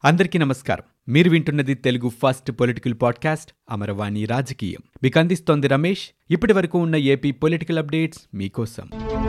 అందరికీ నమస్కారం మీరు వింటున్నది Telugu first political podcast Amaravani రాజకీయం మీకు అందిస్తోంది రమేష్ ఇప్పటి వరకు ఉన్న ఏపీ పొలిటికల్ అప్డేట్స్ మీకోసం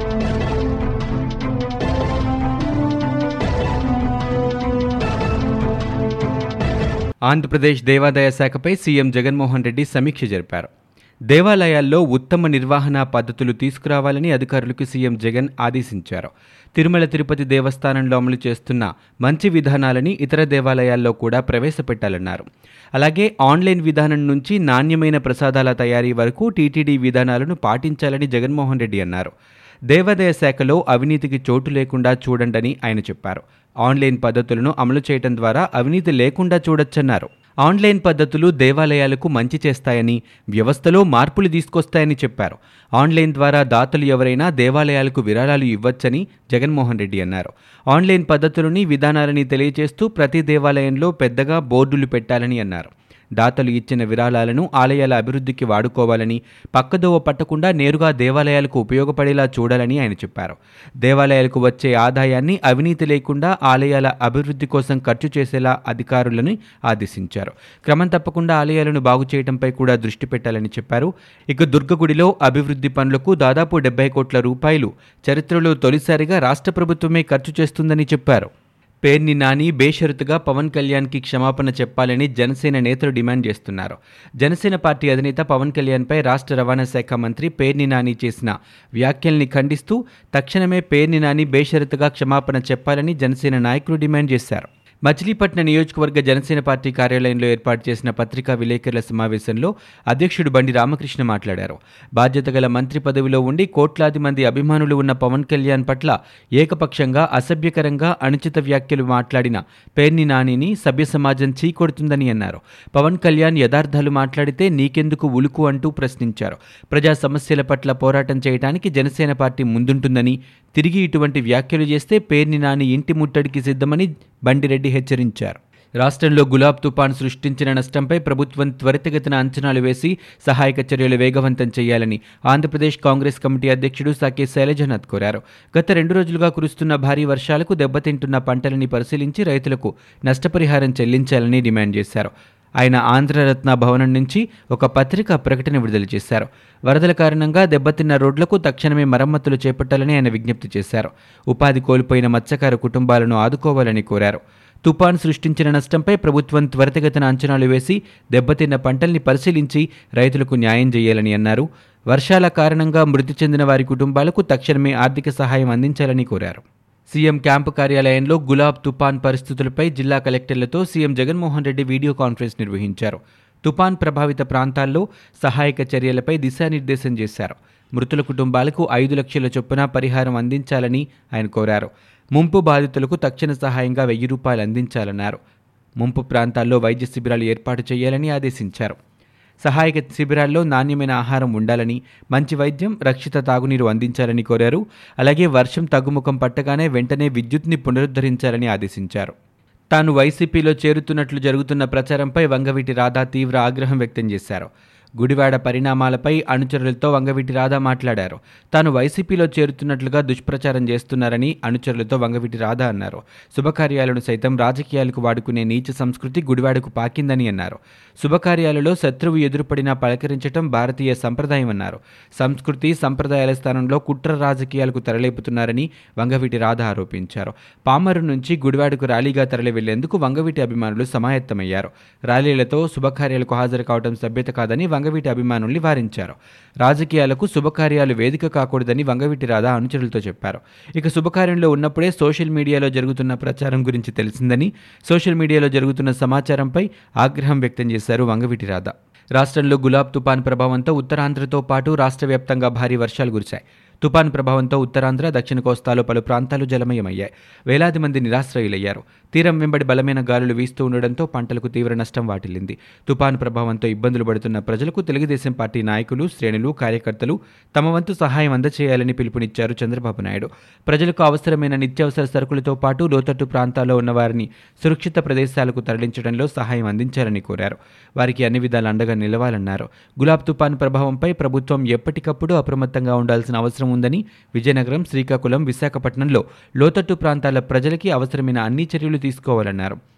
ఆంధ్రప్రదేశ్ దేవాదాయ శాఖపై సీఎం జగన్మోహన్ రెడ్డి సమీక్ష జరిపారు దేవాలయాల్లో ఉత్తమ నిర్వహణ పద్ధతులు తీసుకురావాలని అధికారులకు సీఎం జగన్ ఆదేశించారు తిరుమల తిరుపతి దేవస్థానంలో అమలు చేస్తున్న మంచి విధానాలని ఇతర దేవాలయాల్లో కూడా ప్రవేశపెట్టాలన్నారు అలాగే ఆన్లైన్ విధానం నుంచి నాణ్యమైన ప్రసాదాల తయారీ వరకు టీటీడీ విధానాలను పాటించాలని జగన్మోహన్ రెడ్డి అన్నారు దేవాదాయ శాఖలో అవినీతికి చోటు లేకుండా చూడండని ఆయన చెప్పారు ఆన్లైన్ పద్ధతులను అమలు చేయడం ద్వారా అవినీతి లేకుండా చూడొచ్చన్నారు ఆన్లైన్ పద్ధతులు దేవాలయాలకు మంచి చేస్తాయని వ్యవస్థలో మార్పులు తీసుకొస్తాయని చెప్పారు ఆన్లైన్ ద్వారా దాతలు ఎవరైనా దేవాలయాలకు విరాళాలు ఇవ్వచ్చని జగన్మోహన్ రెడ్డి అన్నారు ఆన్లైన్ పద్ధతులని విధానాలని తెలియజేస్తూ ప్రతి దేవాలయంలో పెద్దగా బోర్డులు పెట్టాలని అన్నారు దాతలు ఇచ్చిన విరాళాలను ఆలయాల అభివృద్ధికి వాడుకోవాలని పక్కదోవ పట్టకుండా నేరుగా దేవాలయాలకు ఉపయోగపడేలా చూడాలని ఆయన చెప్పారు దేవాలయాలకు వచ్చే ఆదాయాన్ని అవినీతి లేకుండా ఆలయాల అభివృద్ధి కోసం ఖర్చు చేసేలా అధికారులను ఆదేశించారు క్రమం తప్పకుండా ఆలయాలను బాగు చేయడంపై కూడా దృష్టి పెట్టాలని చెప్పారు ఇక దుర్గగుడిలో అభివృద్ధి పనులకు దాదాపు డెబ్బై కోట్ల రూపాయలు చరిత్రలో తొలిసారిగా రాష్ట్ర ప్రభుత్వమే ఖర్చు చేస్తుందని చెప్పారు పేర్ని నాని బేషరతుగా పవన్ కళ్యాణ్కి క్షమాపణ చెప్పాలని జనసేన నేతలు డిమాండ్ చేస్తున్నారు జనసేన పార్టీ అధినేత పవన్ కళ్యాణ్పై రాష్ట్ర రవాణా శాఖ మంత్రి పేర్ని నాని చేసిన వ్యాఖ్యల్ని ఖండిస్తూ తక్షణమే పేర్ని నాని బేషరతుగా క్షమాపణ చెప్పాలని జనసేన నాయకులు డిమాండ్ చేశారు మచిలీపట్నం నియోజకవర్గ జనసేన పార్టీ కార్యాలయంలో ఏర్పాటు చేసిన పత్రికా విలేకరుల సమావేశంలో అధ్యక్షుడు బండి రామకృష్ణ మాట్లాడారు బాధ్యత గల మంత్రి పదవిలో ఉండి కోట్లాది మంది అభిమానులు ఉన్న పవన్ కళ్యాణ్ పట్ల ఏకపక్షంగా అసభ్యకరంగా అనుచిత వ్యాఖ్యలు మాట్లాడిన పేర్ని నానిని సభ్య సమాజం చీకొడుతుందని అన్నారు పవన్ కళ్యాణ్ యథార్థాలు మాట్లాడితే నీకెందుకు ఉలుకు అంటూ ప్రశ్నించారు ప్రజా సమస్యల పట్ల పోరాటం చేయడానికి జనసేన పార్టీ ముందుంటుందని తిరిగి ఇటువంటి వ్యాఖ్యలు చేస్తే పేర్ని నాని ఇంటి ముట్టడికి సిద్ధమని బండిరెడ్డి హెచ్చరించారు రాష్ట్రంలో గులాబ్ తుపాన్ సృష్టించిన నష్టంపై ప్రభుత్వం త్వరితగతిన అంచనాలు వేసి సహాయక చర్యలు వేగవంతం చేయాలని ఆంధ్రప్రదేశ్ కాంగ్రెస్ కమిటీ అధ్యక్షుడు సాకే శైలజనాథ్ కోరారు గత రెండు రోజులుగా కురుస్తున్న భారీ వర్షాలకు దెబ్బతింటున్న పంటలని పరిశీలించి రైతులకు నష్టపరిహారం చెల్లించాలని డిమాండ్ చేశారు ఆయన ఆంధ్రరత్న భవనం నుంచి ఒక పత్రిక ప్రకటన విడుదల చేశారు వరదల కారణంగా దెబ్బతిన్న రోడ్లకు తక్షణమే మరమ్మతులు చేపట్టాలని ఆయన విజ్ఞప్తి చేశారు ఉపాధి కోల్పోయిన మత్స్యకార కుటుంబాలను ఆదుకోవాలని కోరారు తుపాన్ సృష్టించిన నష్టంపై ప్రభుత్వం త్వరితగతిన అంచనాలు వేసి దెబ్బతిన్న పంటల్ని పరిశీలించి రైతులకు న్యాయం చేయాలని అన్నారు వర్షాల కారణంగా మృతి చెందిన వారి కుటుంబాలకు తక్షణమే ఆర్థిక సహాయం అందించాలని కోరారు సీఎం క్యాంపు కార్యాలయంలో గులాబ్ తుపాన్ పరిస్థితులపై జిల్లా కలెక్టర్లతో CM Jaganmohan Reddy video conference నిర్వహించారు తుపాన్ ప్రభావిత ప్రాంతాల్లో సహాయక చర్యలపై దిశానిర్దేశం చేశారు మృతుల కుటుంబాలకు ఐదు లక్షల చొప్పున పరిహారం అందించాలని ఆయన కోరారు ముంపు బాధితులకు తక్షణ సహాయంగా వెయ్యి రూపాయలు అందించాలన్నారు ముంపు ప్రాంతాల్లో వైద్య శిబిరాలు ఏర్పాటు చేయాలని ఆదేశించారు సహాయక శిబిరాల్లో నాణ్యమైన ఆహారం ఉండాలని మంచి వైద్యం రక్షిత తాగునీరు అందించాలని కోరారు అలాగే వర్షం తగ్గుముఖం పట్టగానే వెంటనే విద్యుత్ని పునరుద్ధరించాలని ఆదేశించారు తాను వైసీపీలో చేరుతున్నట్లు జరుగుతున్న ప్రచారంపై వంగవీటి రాధా తీవ్ర ఆగ్రహం వ్యక్తం చేశారు గుడివాడ పరిణామాలపై అనుచరులతో వంగవీటి రాధా మాట్లాడారు తాను వైసీపీలో చేరుతున్నట్లుగా దుష్ప్రచారం చేస్తున్నారని అనుచరులతో వంగవీటి రాధా అన్నారు శుభకార్యాలను సైతం రాజకీయాలకు వాడుకునే నీచ సంస్కృతి గుడివాడకు పాకిందని అన్నారు శుభకార్యాలలో శత్రువు ఎదురుపడినా పలకరించడం భారతీయ సంప్రదాయం అన్నారు సంస్కృతి సంప్రదాయాల స్థానంలో కుట్ర రాజకీయాలకు తరలేపుతున్నారని వంగవీటి రాధ ఆరోపించారు పామరు నుంచి గుడివాడకు ర్యాలీగా తరలి వెళ్లేందుకు వంగవీటి అభిమానులు సమాయత్తమయ్యారు ర్యాలీలతో శుభకార్యాలకు హాజరు కావడం సభ్యత కాదని వంగవీటి అభిమానుల్ని వారించారు రాజకీయాలకు శుభకార్యాలు వేదిక కాకూడదని వంగవీటి రాధ అనుచరులతో చెప్పారు ఇక శుభకార్యంలో ఉన్నప్పుడే సోషల్ మీడియాలో జరుగుతున్న ప్రచారం గురించి తెలిసిందని సోషల్ మీడియాలో జరుగుతున్న సమాచారంపై ఆగ్రహం వ్యక్తం చేశారు వంగవీటి రాధ రాష్ట్రంలో గులాబ్ తుపాన్ ప్రభావంతో ఉత్తరాంధ్రతో పాటు రాష్ట్ర వ్యాప్తంగా భారీ వర్షాలు కురిశాయి తుపాన్ ప్రభావంతో ఉత్తరాంధ్ర దక్షిణ కోస్తాలో పలు ప్రాంతాలు జలమయమయ్యాయి వేలాది మంది నిరాశ్రయులయ్యారు తీరం వెంబడి బలమైన గాలులు వీస్తూ ఉండడంతో పంటలకు తీవ్ర నష్టం వాటిల్లింది తుపాన్ ప్రభావంతో ఇబ్బందులు పడుతున్న ప్రజలకు తెలుగుదేశం పార్టీ నాయకులు శ్రేణులు కార్యకర్తలు తమ వంతు సహాయం అందచేయాలని పిలుపునిచ్చారు చంద్రబాబు నాయుడు ప్రజలకు అవసరమైన నిత్యావసర సరుకులతో పాటు లోతట్టు ప్రాంతాల్లో ఉన్న వారిని సురక్షిత ప్రదేశాలకు తరలించడంలో సహాయం అందించాలని కోరారు వారికి అన్ని విధాల అండగా నిలవాలన్నారు గులాబ్ తుపాన్ ప్రభావంపై ప్రభుత్వం ఎప్పటికప్పుడు అప్రమత్తంగా ఉండాల్సిన అవసరం ఉందని విజయనగరం శ్రీకాకుళం విశాఖపట్నంలో లోతట్టు ప్రాంతాల ప్రజలకి అవసరమైన అన్ని చర్యలు తీసుకోవాలన్నారు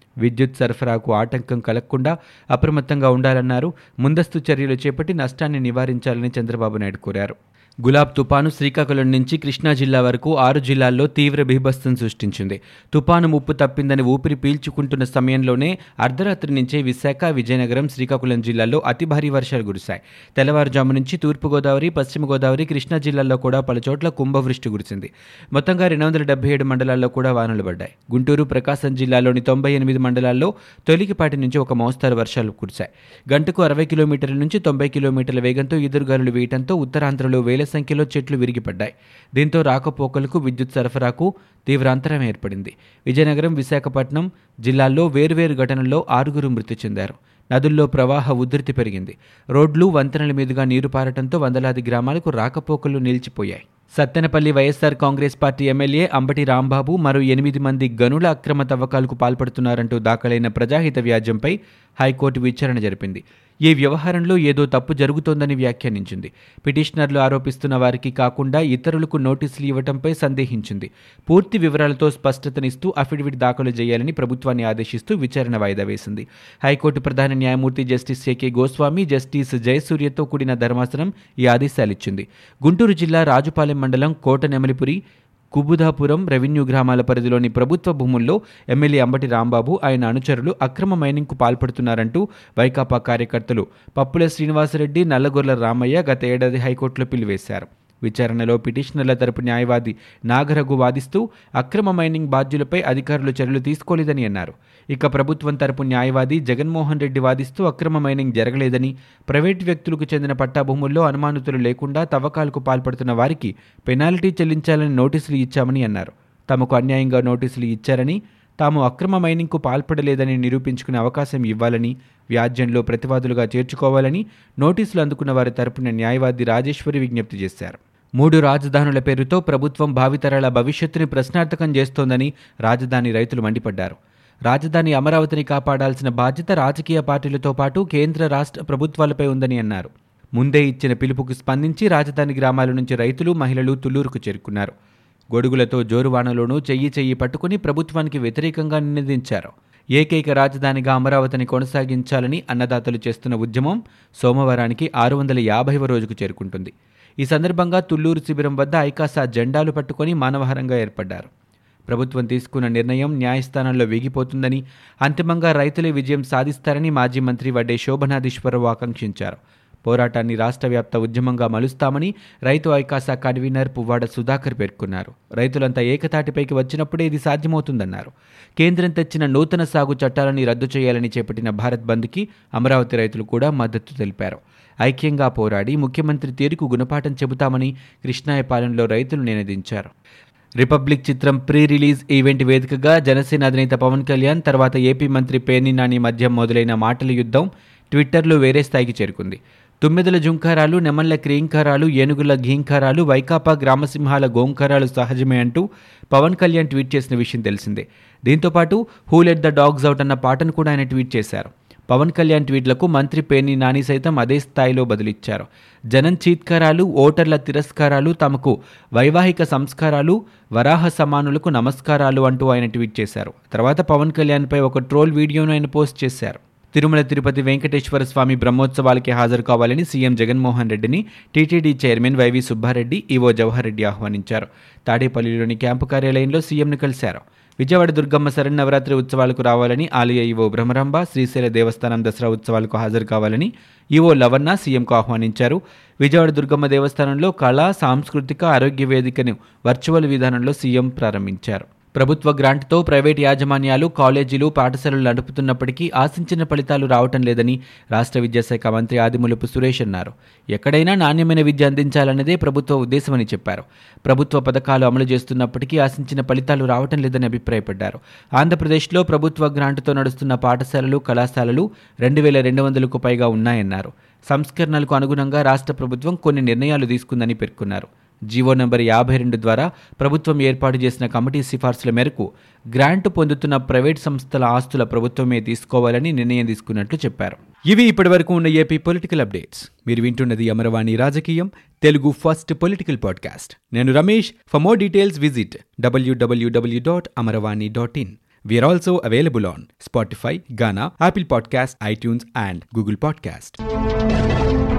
విద్యుత్ సరఫరాకు ఆటంకం కలగకుండా అప్రమత్తంగా ఉండాలన్నారు ముందస్తు చర్యలు చేపట్టి నష్టాన్ని నివారించాలని చంద్రబాబు నాయుడు కోరారు గులాబ్ తుపాను శ్రీకాకుళం నుంచి కృష్ణా జిల్లా వరకు ఆరు జిల్లాల్లో తీవ్ర బీభత్సం సృష్టించింది తుపాను ముప్పు తప్పిందని ఊపిరి పీల్చుకుంటున్న సమయంలోనే అర్ధరాత్రి నుంచే విశాఖ విజయనగరం శ్రీకాకుళం జిల్లాల్లో అతి భారీ వర్షాలు కురిశాయి తెల్లవారుజాము నుంచి తూర్పుగోదావరి పశ్చిమ గోదావరి కృష్ణా జిల్లాల్లో కూడా పలుచోట్ల కుంభవృష్టి కురిసింది మొత్తంగా రెండు వందల డెబ్బై ఏడు మండలాల్లో కూడా వానలు పడ్డాయి గుంటూరు ప్రకాశం జిల్లాలోని తొంభై ఎనిమిది మండలాల్లో తొలికిపాటి నుంచి ఒక మోస్తారు వర్షాలు కురిశాయి గంటకు అరవై కిలోమీటర్ల నుంచి తొంభై కిలోమీటర్ల వేగంతో ఎదురుగాలులు వేయడంతో ఉత్తరాంధ్రలో వేల సంఖ్యలో చెట్లు విరిగిపడ్డాయి దీంతో రాకపోకలకు విద్యుత్ సరఫరాకు తీవ్ర అంతరం ఏర్పడింది విజయనగరం విశాఖపట్నం జిల్లాల్లో వేర్వేరు ఘటనల్లో ఆరుగురు మృతి చెందారు నదుల్లో ప్రవాహ ఉధృతి పెరిగింది రోడ్లు వంతెనల మీదుగా నీరు పారటంతో వందలాది గ్రామాలకు రాకపోకలు నిలిచిపోయాయి Sattenapalli YSR Congress party MLA Ambati Rambabu మరో ఎనిమిది మంది గనుల అక్రమ తవ్వకాలకు పాల్పడుతున్నారంటూ దాఖలైన ప్రజాహిత వ్యాజ్యంపై హైకోర్టు విచారణ జరిపింది ఈ వ్యవహారంలో ఏదో తప్పు జరుగుతోందని వ్యాఖ్యానించింది పిటిషనర్లు ఆరోపిస్తున్న వారికి కాకుండా ఇతరులకు నోటీసులు ఇవ్వటంపై సందేహించింది పూర్తి వివరాలతో స్పష్టతనిస్తూ అఫిడవిట్ దాఖలు చేయాలని ప్రభుత్వాన్ని ఆదేశిస్తూ విచారణ వాయిదా వేసింది హైకోర్టు ప్రధాన న్యాయమూర్తి జస్టిస్ ఏకే గోస్వామి జస్టిస్ జయసూర్యతో కూడిన ధర్మాసనం ఈ ఆదేశాలిచ్చింది గుంటూరు జిల్లా రాజుపాలెం మండలం కోట నెమలిపురి కుబుధాపురం రెవెన్యూ గ్రామాల పరిధిలోని ప్రభుత్వ భూముల్లో ఎమ్మెల్యే అంబటి రాంబాబు ఆయన అనుచరులు అక్రమ మైనింగ్కు పాల్పడుతున్నారంటూ వైకాపా కార్యకర్తలు పప్పుల శ్రీనివాసరెడ్డి నల్లగొర్ల రామయ్య గత ఏడాది హైకోర్టులో పిలివేశారు విచారణలో పిటిషనర్ల తరపు న్యాయవాది నాగరఘు వాదిస్తూ అక్రమ మైనింగ్ బాధ్యులపై అధికారులు చర్యలు తీసుకోలేదని అన్నారు ఇక ప్రభుత్వం తరపు న్యాయవాది జగన్మోహన్ రెడ్డి వాదిస్తూ అక్రమ మైనింగ్ జరగలేదని ప్రైవేటు వ్యక్తులకు చెందిన పట్టా భూముల్లో అనుమానితులు లేకుండా తవ్వకాలకు పాల్పడుతున్న వారికి పెనాల్టీ చెల్లించాలని నోటీసులు ఇచ్చామని అన్నారు తమకు అన్యాయంగా నోటీసులు ఇచ్చారని తాము అక్రమ మైనింగ్కు పాల్పడలేదని నిరూపించుకునే అవకాశం ఇవ్వాలని వ్యాజ్యంలో ప్రతివాదులుగా చేర్చుకోవాలని నోటీసులు అందుకున్న వారి తరపున న్యాయవాది రాజేశ్వరి విజ్ఞప్తి చేశారు మూడు రాజధానుల పేరుతో ప్రభుత్వం భావితరాల భవిష్యత్తుని ప్రశ్నార్థకం చేస్తోందని రాజధాని రైతులు మండిపడ్డారు రాజధాని అమరావతిని కాపాడాల్సిన బాధ్యత రాజకీయ పార్టీలతో పాటు కేంద్ర రాష్ట్ర ప్రభుత్వాలపై ఉందని అన్నారు ముందే ఇచ్చిన పిలుపుకు స్పందించి రాజధాని గ్రామాల నుంచి రైతులు మహిళలు తుళ్లూరుకు చేరుకున్నారు గొడుగులతో జోరువానలోనూ చెయ్యి చెయ్యి పట్టుకుని ప్రభుత్వానికి వ్యతిరేకంగా నినదించారు ఏకైక రాజధానిగా అమరావతిని కొనసాగించాలని అన్నదాతలు చేస్తున్న ఉద్యమం సోమవారానికి ఆరు వందల యాభైవ రోజుకు చేరుకుంటుంది ఈ సందర్భంగా తుళ్లూరు శిబిరం వద్ద ఐకాసా జెండాలు పట్టుకొని మానవహారంగా ఏర్పడ్డారు ప్రభుత్వం తీసుకున్న నిర్ణయం న్యాయస్థానంలో వీగిపోతుందని అంతిమంగా రైతులే విజయం సాధిస్తారని మాజీ మంత్రి వడ్డే శోభనాధీశ్వరరావు ఆకాంక్షించారు పోరాటాన్ని రాష్ట్ర వ్యాప్త ఉద్యమంగా మలుస్తామని రైతు ఐకాసా కన్వీనర్ పువ్వాడ సుధాకర్ పేర్కొన్నారు రైతులంతా ఏకతాటిపైకి వచ్చినప్పుడే ఇది సాధ్యమవుతుందన్నారు కేంద్రం తెచ్చిన నూతన సాగు చట్టాలని రద్దు చేయాలని చేపట్టిన భారత్ బంద్కి అమరావతి రైతులు కూడా మద్దతు తెలిపారు ఐక్యంగా పోరాడి ముఖ్యమంత్రి తీరుకు గుణపాఠం చెబుతామని కృష్ణాయపాలెంలో రైతులు నినదించారు రిపబ్లిక్ చిత్రం ప్రీ రిలీజ్ ఈవెంట్ వేదికగా జనసేన అధినేత పవన్ కళ్యాణ్ తర్వాత ఏపీ మంత్రి పేర్ని నాని మధ్య మొదలైన మాటల యుద్ధం ట్విట్టర్లో వేరే స్థాయికి చేరుకుంది తుమ్మెదల జుంకారాలు నెమళ్ల క్రీంకారాలు ఏనుగుల ఘీంకారాలు వైకాపా గ్రామసింహాల గోంకారాలు సహజమే అంటూ పవన్ కళ్యాణ్ ట్వీట్ చేసిన విషయం తెలిసిందే దీంతోపాటు who let the dogs out అన్న పాటను కూడా ఆయన ట్వీట్ చేశారు పవన్ కళ్యాణ్ ట్వీట్లకు మంత్రి పేర్ని నాని సైతం అదే స్థాయిలో బదులిచ్చారు జనం చీత్కారాలు ఓటర్ల తిరస్కారాలు తమకు వైవాహిక సంస్కారాలు వరాహ సమానులకు నమస్కారాలు అంటూ ఆయన ట్వీట్ చేశారు తర్వాత పవన్ కళ్యాణ్పై ఒక ట్రోల్ వీడియోను ఆయన పోస్ట్ చేశారు తిరుమల తిరుపతి వెంకటేశ్వర స్వామి బ్రహ్మోత్సవాలకి హాజరు కావాలని సీఎం జగన్మోహన్ రెడ్డిని TTD chairman YV Subbareddy EO Jawahar Reddy ఆహ్వానించారు తాడేపల్లిలోని క్యాంపు కార్యాలయంలో సీఎంను కలిశారు విజయవాడ దుర్గమ్మ శరణవరాత్రి ఉత్సవాలకు రావాలని ఆలయ ఈవో భ్రమరంబ శ్రీశైల దేవస్థానం దసరా ఉత్సవాలకు హాజరు కావాలని ఈవో లవన్న సీఎంకు ఆహ్వానించారు విజయవాడ దుర్గమ్మ దేవస్థానంలో కళా సాంస్కృతిక ఆరోగ్య వేదికను వర్చువల్ విధానంలో సీఎం ప్రారంభించారు ప్రభుత్వ గ్రాంట్తో ప్రైవేట్ యాజమాన్యాలు కాలేజీలు పాఠశాలలు నడుపుతున్నప్పటికీ ఆశించిన ఫలితాలు రావటం లేదని రాష్ట్ర విద్యాశాఖ మంత్రి ఆదిమూలపు సురేష్ అన్నారు ఎక్కడైనా నాణ్యమైన విద్య అందించాలన్నదే ప్రభుత్వ ఉద్దేశమని చెప్పారు ప్రభుత్వ పథకాలు అమలు చేస్తున్నప్పటికీ ఆశించిన ఫలితాలు రావటం లేదని అభిప్రాయపడ్డారు ఆంధ్రప్రదేశ్లో ప్రభుత్వ గ్రాంట్తో నడుస్తున్న పాఠశాలలు కళాశాలలు రెండు వేల రెండు వందలకు పైగా ఉన్నాయన్నారు సంస్కరణలకు అనుగుణంగా రాష్ట్ర ప్రభుత్వం కొన్ని నిర్ణయాలు తీసుకుందని పేర్కొన్నారు జీవో నంబర్ యాభై రెండు ద్వారా ప్రభుత్వం ఏర్పాటు చేసిన కమిటీ సిఫార్సుల మేరకు గ్రాంట్ పొందుతున్న ప్రైవేట్ సంస్థల ఆస్తుల ప్రభుత్వమే తీసుకోవాలని నిర్ణయం తీసుకున్నట్లు చెప్పారు ఇవి ఇప్పటివరకు ఉన్న ఏపీ పొలిటికల్ అప్డేట్స్ మీరు వింటున్నది అమరవాణి రాజకీయం తెలుగు ఫస్ట్ పొలిటికల్ పాడ్కాస్ట్ నేను Ramesh for more details visit W W W dot Amaravani dot in We are also available on Spotify, Ghana, Apple Podcast, iTunes, and Google Podcast.